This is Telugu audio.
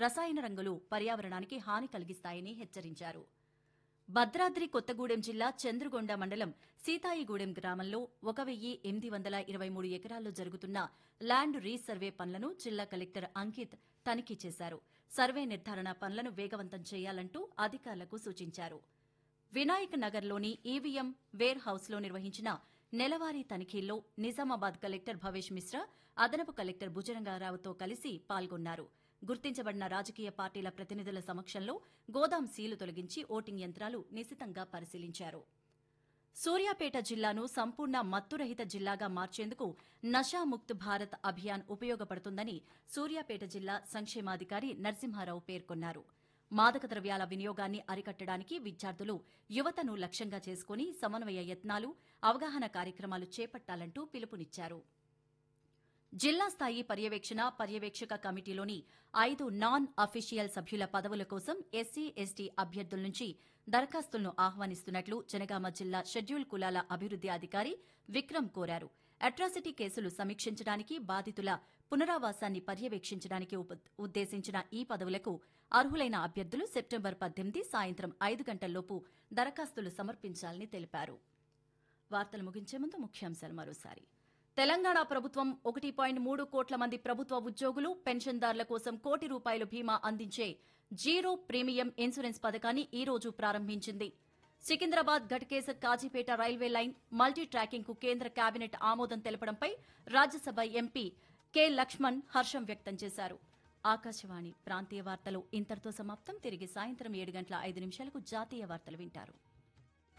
రసాయన రంగులు పర్యావరణానికి హాని కలిగిస్తాయని హెచ్చరించారు భద్రాద్రి కొత్తగూడెం జిల్లా చంద్రుగొండ మండలం సీతాయిగూడెం గ్రామంలో ఒక వెయ్యి ఎనిమిది వందల ఇరవై మూడు ఎకరాల్లో జరుగుతున్న ల్యాండ్ రీసర్వే పనులను జిల్లా కలెక్టర్ అంకిత్ తనిఖీ చేశారు సర్వే నిర్ధారణ పనులను వేగవంతం చేయాలంటూ అధికారులకు సూచించారు వినాయక్ నగర్లోని ఈవీఎం వేర్ హౌస్లో నిర్వహించిన నెలవారీ తనిఖీల్లో నిజామాబాద్ కలెక్టర్ భవేష్ మిశ్రా అదనపు కలెక్టర్ భుజరంగారావుతో కలిసి పాల్గొన్నారు గుర్తించబడిన రాజకీయ పార్టీల ప్రతినిధుల సమక్షంలో గోదాం సీలు తొలగించి ఓటింగ్ యంత్రాలు నిశితంగా పరిశీలించారు సూర్యాపేట జిల్లాను సంపూర్ణ మత్తురహిత జిల్లాగా మార్చేందుకు నషాముక్త్ భారత్ అభియాన్ ఉపయోగపడుతుందని సూర్యాపేట జిల్లా సంక్షేమాధికారి నరసింహారావు పేర్కొన్నారు మాదక ద్రవ్యాల వినియోగాన్ని అరికట్టడానికి విద్యార్థులు యువతను లక్ష్యంగా చేసుకుని సమన్వయ యత్నాలు అవగాహన కార్యక్రమాలు చేపట్టాలంటూ పిలుపునిచ్చారు జిల్లా స్థాయి పర్యవేక్షణ పర్యవేక్షక కమిటీలోని ఐదు నాన్ అఫీషియల్ సభ్యుల పదవుల కోసం ఎస్సీ ఎస్టీ అభ్యర్థుల నుంచి దరఖాస్తులను ఆహ్వానిస్తున్నట్లు జనగామ జిల్లా షెడ్యూల్ కులాల అభివృద్ది అధికారి విక్రమ్ కోరారు అట్రాసిటీ కేసులు సమీక్షించడానికి బాధితుల పునరావాసాన్ని పర్యవేక్షించడానికి ఉప- ఉద్దేశించిన ఈ పదవులకు అర్హులైన అభ్యర్థులు సెప్టెంబర్ పద్దెనిమిది సాయంత్రం ఐదు గంటల్లోపు దరఖాస్తులు సమర్పించాలని తెలిపారు వార్తలు ముగించే ముందు ముఖ్యాంశాలు మరోసారి తెలంగాణ ప్రభుత్వం ఒకటి పాయింట్ మూడు కోట్ల మంది ప్రభుత్వ ఉద్యోగులు పెన్షన్దారుల కోసం కోటి రూపాయల బీమా అందించే జీరో ప్రీమియం ఇన్సూరెన్స్ పథకాన్ని ఈ రోజు ప్రారంభించింది Secunderabad Ghatkesar Kazipet railway line multi tracking కు కేంద్ర కేబినెట్ ఆమోదం తెలపడంపై రాజ్యసభ ఎంపీ కె లక్ష్మణ్ హర్షం వ్యక్తం చేశారు ఆకాశవాణి ప్రాంతీయ వార్తలు ఇంతటితో సమాప్తం తిరిగి సాయంత్రం ఏడు గంటల ఐదు నిమిషాలకు జాతీయ వార్తలు వింటారు